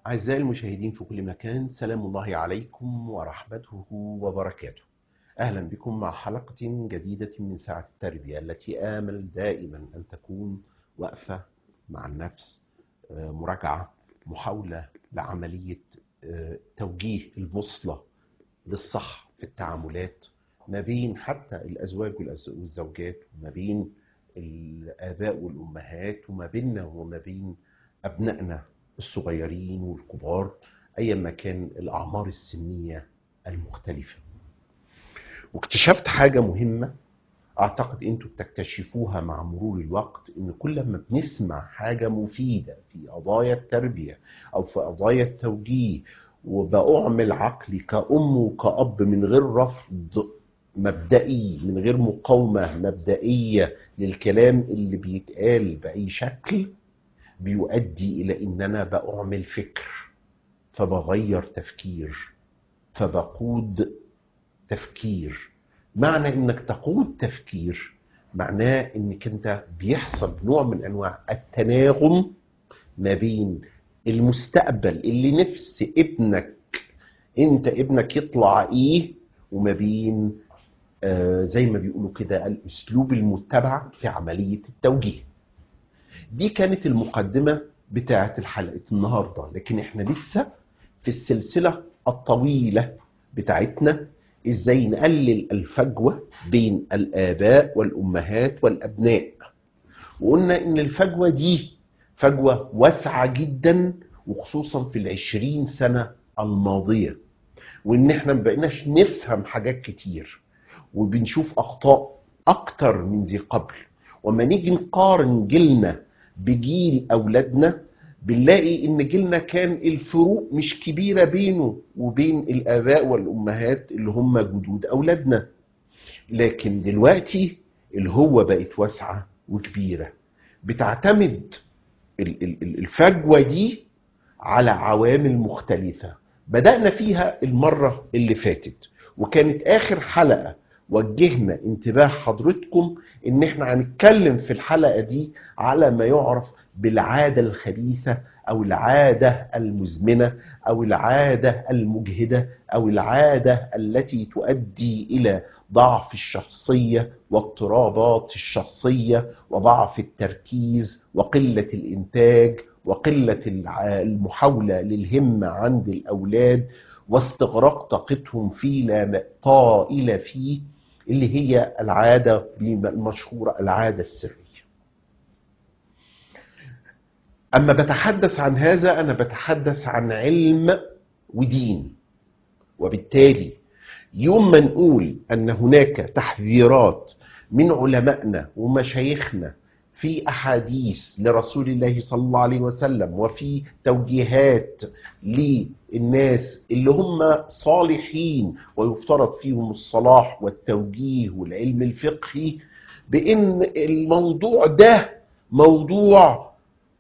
أعزائي المشاهدين في كل مكان سلام الله عليكم ورحمته وبركاته أهلا بكم مع حلقة جديدة من ساعة التربية التي آمل دائما أن تكون وقفة مع النفس آه، مراجعة محاولة لعملية آه، توجيه البوصلة للصح في التعاملات ما بين حتى الأزواج والأز- والزوجات وما بين الآباء والأمهات وما بيننا وما بين أبنائنا الصغيرين والكبار أيا ما كان الأعمار السنية المختلفة واكتشفت حاجة مهمة أعتقد أنتوا بتكتشفوها مع مرور الوقت إن كل ما بنسمع حاجة مفيدة في قضايا التربية أو في قضايا التوجيه وبأعمل عقلي كأم وكأب من غير رفض مبدئي من غير مقاومة مبدئية للكلام اللي بيتقال بأي شكل بيؤدي إلى إن أنا بأعمل فكر فبغير تفكير فبقود تفكير معنى إنك تقود تفكير معناه إنك أنت بيحصل نوع من أنواع التناغم ما بين المستقبل اللي نفس ابنك انت ابنك يطلع ايه وما بين آه زي ما بيقولوا كده الاسلوب المتبع في عمليه التوجيه دي كانت المقدمه بتاعه الحلقه النهارده لكن احنا لسه في السلسله الطويله بتاعتنا ازاي نقلل الفجوه بين الاباء والامهات والابناء وقلنا ان الفجوه دي فجوه واسعه جدا وخصوصا في العشرين سنه الماضيه وان احنا ما بقيناش نفهم حاجات كتير وبنشوف اخطاء اكتر من ذي قبل وما نيجي نقارن جيلنا بجيل اولادنا بنلاقي ان جيلنا كان الفروق مش كبيره بينه وبين الاباء والامهات اللي هم جدود اولادنا لكن دلوقتي الهوة بقت واسعه وكبيره بتعتمد ال- ال- ال- الفجوه دي على عوامل مختلفه بدأنا فيها المرة اللي فاتت وكانت آخر حلقة وجهنا انتباه حضرتكم ان احنا هنتكلم في الحلقة دي على ما يعرف بالعادة الخبيثة او العادة المزمنة او العادة المجهدة او العادة التي تؤدي الى ضعف الشخصية واضطرابات الشخصية وضعف التركيز وقلة الانتاج وقلة الع- المحاولة للهمة عند الأولاد واستغراق طاقتهم في لا طائلة فيه اللي هي العادة المشهورة العادة السرية أما بتحدث عن هذا أنا بتحدث عن علم ودين وبالتالي يوم ما نقول أن هناك تحذيرات من علمائنا ومشايخنا في أحاديث لرسول الله صلى الله عليه وسلم وفي توجيهات للناس اللي هم صالحين ويفترض فيهم الصلاح والتوجيه والعلم الفقهي بأن الموضوع ده موضوع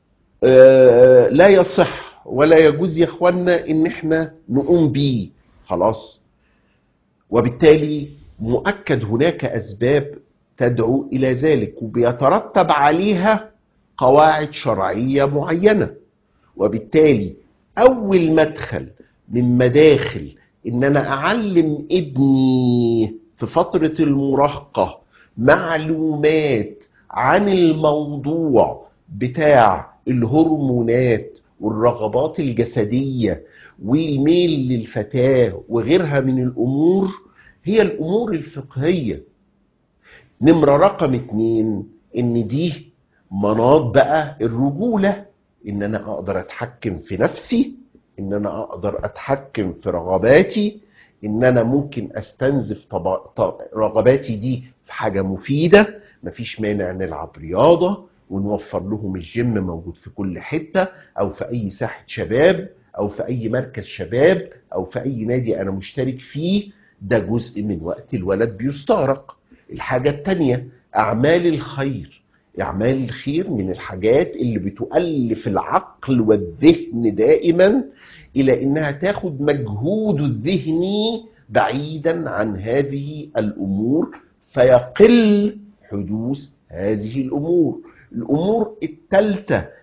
آه، لا يصح ولا يجوز يا اخوانا ان احنا نقوم بيه خلاص وبالتالي مؤكد هناك اسباب تدعو الى ذلك وبيترتب عليها قواعد شرعيه معينه وبالتالي اول مدخل من مداخل ان انا اعلم ابني في فتره المراهقه معلومات عن الموضوع بتاع الهرمونات والرغبات الجسديه والميل للفتاه وغيرها من الامور هي الامور الفقهيه نمرة رقم اتنين ان دي مناط بقى الرجولة ان انا اقدر اتحكم في نفسي ان انا اقدر اتحكم في رغباتي ان انا ممكن استنزف طب... طب... رغباتي دي في حاجة مفيدة مفيش مانع نلعب رياضة ونوفر لهم الجيم موجود في كل حتة او في اي ساحة شباب او في اي مركز شباب او في اي نادي انا مشترك فيه ده جزء من وقت الولد بيستغرق الحاجة التانية أعمال الخير أعمال الخير من الحاجات اللي بتؤلف العقل والذهن دائما إلى إنها تاخد مجهود الذهني بعيدا عن هذه الأمور فيقل حدوث هذه الأمور الأمور الثالثة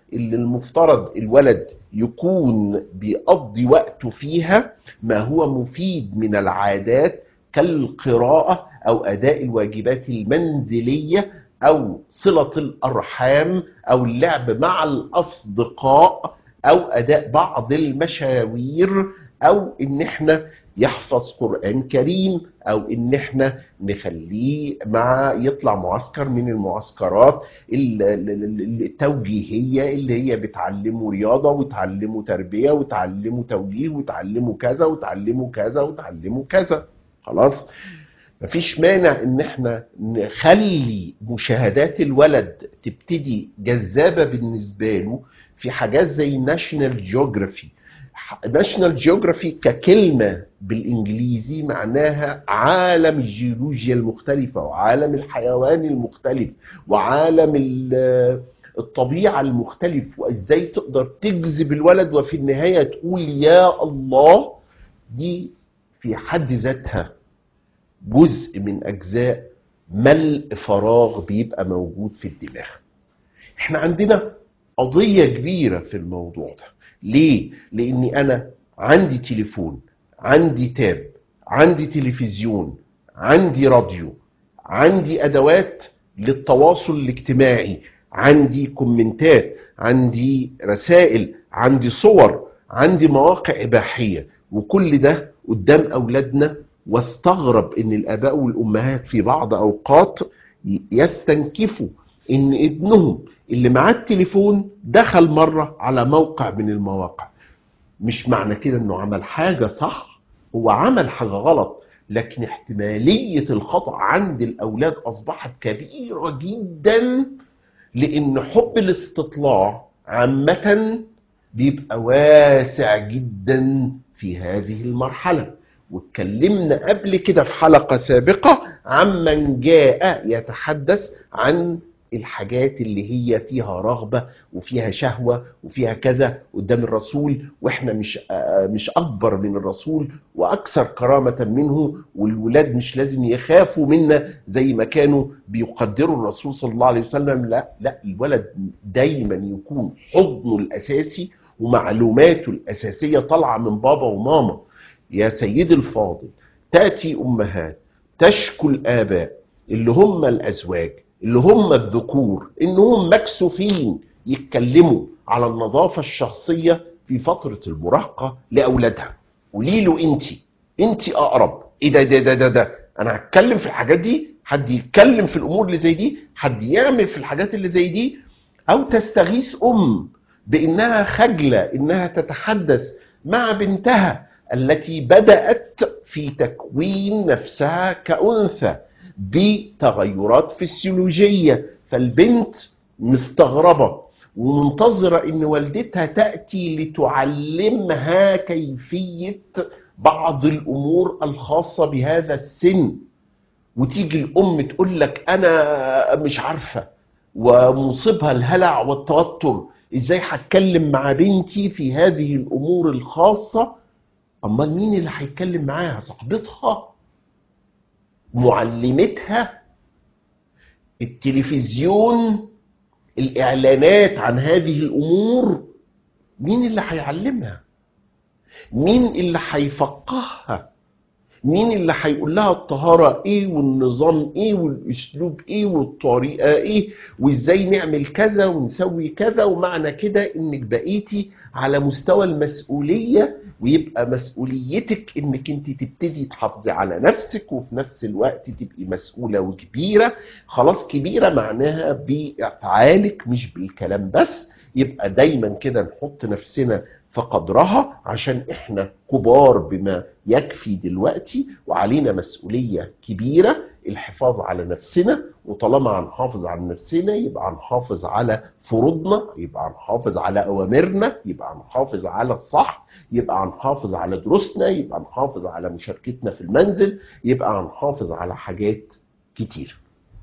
اللي المفترض الولد يكون بيقضي وقته فيها ما هو مفيد من العادات كالقراءة أو أداء الواجبات المنزلية أو صلة الأرحام أو اللعب مع الأصدقاء أو أداء بعض المشاوير أو إن إحنا يحفظ قرآن كريم أو إن إحنا نخليه مع يطلع معسكر من المعسكرات ال- ال- ال- التوجيهية اللي هي بتعلمه رياضة وتعلمه تربية وتعلمه توجيه وتعلمه كذا وتعلمه كذا وتعلمه كذا خلاص مفيش مانع ان احنا نخلي مشاهدات الولد تبتدي جذابة بالنسبة له في حاجات زي ناشونال جيوغرافي ناشونال جيوغرافي ككلمة بالانجليزي معناها عالم الجيولوجيا المختلفة وعالم الحيوان المختلف وعالم ال- الطبيعة المختلف وازاي تقدر تجذب الولد وفي النهاية تقول يا الله دي في حد ذاتها جزء من اجزاء ملء فراغ بيبقى موجود في الدماغ احنا عندنا قضية كبيرة في الموضوع ده ليه؟ لاني انا عندي تليفون عندي تاب عندي تلفزيون عندي راديو عندي ادوات للتواصل الاجتماعي عندي كومنتات عندي رسائل عندي صور عندي مواقع اباحيه وكل ده قدام اولادنا واستغرب ان الاباء والامهات في بعض اوقات ي- يستنكفوا ان ابنهم اللي معاه التليفون دخل مره على موقع من المواقع مش معنى كده انه عمل حاجه صح هو عمل حاجه غلط لكن احتماليه الخطا عند الاولاد اصبحت كبيره جدا لان حب الاستطلاع عامه بيبقى واسع جدا في هذه المرحله واتكلمنا قبل كده في حلقه سابقه عمن جاء يتحدث عن الحاجات اللي هي فيها رغبه وفيها شهوه وفيها كذا قدام الرسول واحنا مش آه، مش اكبر من الرسول واكثر كرامه منه والولاد مش لازم يخافوا منا زي ما كانوا بيقدروا الرسول صلى الله عليه وسلم لا لا الولد دايما يكون حضنه الاساسي ومعلوماته الاساسيه طالعه من بابا وماما يا سيدي الفاضل تاتي امهات تشكو الاباء اللي هم الازواج اللي هم الذكور انهم مكسوفين يتكلموا على النظافه الشخصيه في فتره المراهقه لاولادها قولي له انت انت اقرب ايه ده ده ده ده, ده. انا هتكلم في الحاجات دي حد يتكلم في الامور اللي زي دي حد يعمل في الحاجات اللي زي دي او تستغيث ام بانها خجله انها تتحدث مع بنتها التي بدات في تكوين نفسها كانثى بتغيرات فسيولوجيه فالبنت مستغربه ومنتظره ان والدتها تاتي لتعلمها كيفيه بعض الامور الخاصه بهذا السن وتيجي الام تقول لك انا مش عارفه ومصيبها الهلع والتوتر ازاي هتكلم مع بنتي في هذه الامور الخاصه امال مين اللي هيتكلم معاها صاحبتها معلمتها التلفزيون الاعلانات عن هذه الامور مين اللي هيعلمها مين اللي هيفقهها مين اللي هيقول لها الطهارة ايه والنظام ايه والاسلوب ايه والطريقة ايه وازاي نعمل كذا ونسوي كذا ومعنى كده انك بقيتي على مستوى المسؤولية ويبقى مسؤوليتك انك انت تبتدي تحافظي على نفسك وفي نفس الوقت تبقي مسؤولة وكبيرة خلاص كبيرة معناها بافعالك مش بالكلام بس يبقى دايما كده نحط نفسنا في قدرها عشان احنا كبار بما يكفي دلوقتي وعلينا مسؤولية كبيرة الحفاظ على نفسنا وطالما هنحافظ على نفسنا يبقى هنحافظ على فروضنا يبقى هنحافظ على أوامرنا يبقى هنحافظ على الصح يبقى هنحافظ على دروسنا يبقى هنحافظ على مشاركتنا في المنزل يبقى هنحافظ على حاجات كتير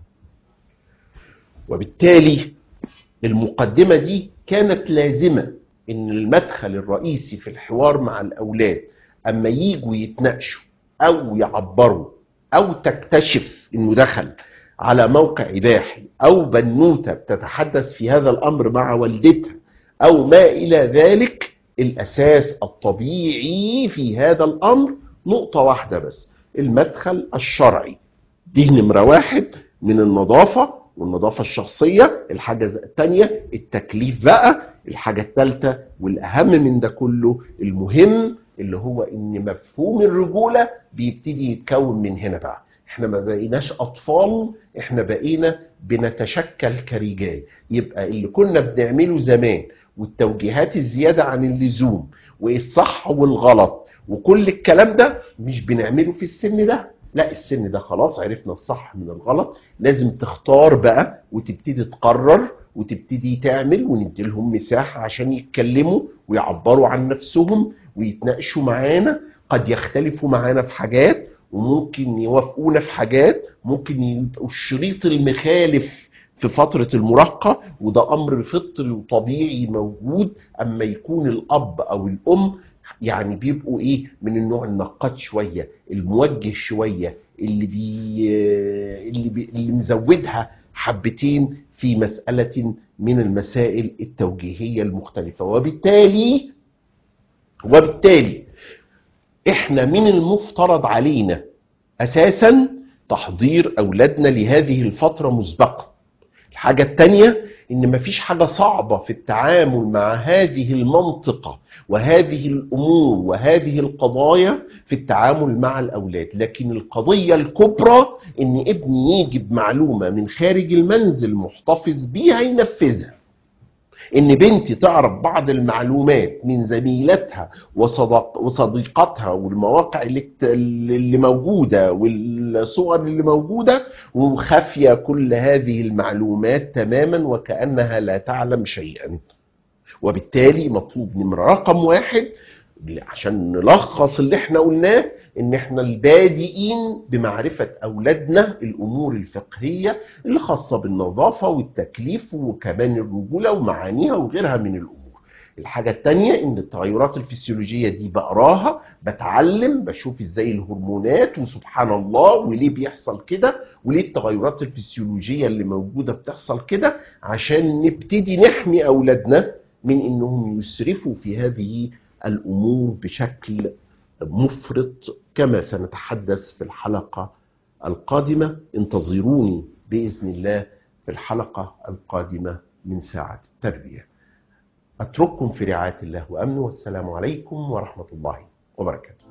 وبالتالي المقدمة دي كانت لازمة ان المدخل الرئيسي في الحوار مع الاولاد اما يجوا يتناقشوا او يعبروا او تكتشف انه دخل على موقع اباحي او بنوته بتتحدث في هذا الامر مع والدتها أو ما إلى ذلك الأساس الطبيعي في هذا الأمر نقطة واحدة بس المدخل الشرعي دي نمرة واحد من النظافة والنظافة الشخصية الحاجة الثانية التكليف بقى الحاجة الثالثة والأهم من ده كله المهم اللي هو إن مفهوم الرجولة بيبتدي يتكون من هنا بقى احنا ما بقيناش أطفال احنا بقينا بنتشكل كرجال يبقى اللي كنا بنعمله زمان والتوجيهات الزيادة عن اللزوم والصح والغلط وكل الكلام ده مش بنعمله في السن ده لا السن ده خلاص عرفنا الصح من الغلط لازم تختار بقى وتبتدي تقرر وتبتدي تعمل وندي لهم مساحة عشان يتكلموا ويعبروا عن نفسهم ويتناقشوا معانا قد يختلفوا معانا في حاجات وممكن يوافقونا في حاجات ممكن يبقوا الشريط المخالف في فترة المراهقة وده أمر فطري وطبيعي موجود أما يكون الأب أو الأم يعني بيبقوا ايه من النوع النقاد شويه الموجه شويه اللي بي اللي, بي اللي مزودها حبتين في مساله من المسائل التوجيهيه المختلفه وبالتالي وبالتالي احنا من المفترض علينا اساسا تحضير اولادنا لهذه الفتره مسبقا الحاجه الثانيه ان مفيش حاجه صعبه في التعامل مع هذه المنطقه وهذه الامور وهذه القضايا في التعامل مع الاولاد لكن القضيه الكبرى ان ابني يجي بمعلومه من خارج المنزل محتفظ بيها ينفذها ان بنتي تعرف بعض المعلومات من زميلتها وصدق وصديقاتها والمواقع اللي, اللي موجوده والصور اللي موجوده وخافيه كل هذه المعلومات تماما وكانها لا تعلم شيئا وبالتالي مطلوب نمرة رقم واحد عشان نلخص اللي احنا قلناه ان احنا البادئين بمعرفة اولادنا الامور الفقهية اللي خاصة بالنظافة والتكليف وكمان الرجولة ومعانيها وغيرها من الامور الحاجة التانية ان التغيرات الفسيولوجية دي بقراها بتعلم بشوف ازاي الهرمونات وسبحان الله وليه بيحصل كده وليه التغيرات الفسيولوجية اللي موجودة بتحصل كده عشان نبتدي نحمي اولادنا من انهم يسرفوا في هذه الامور بشكل مفرط كما سنتحدث في الحلقه القادمه انتظروني باذن الله في الحلقه القادمه من ساعه التربيه اترككم في رعايه الله وامنه والسلام عليكم ورحمه الله وبركاته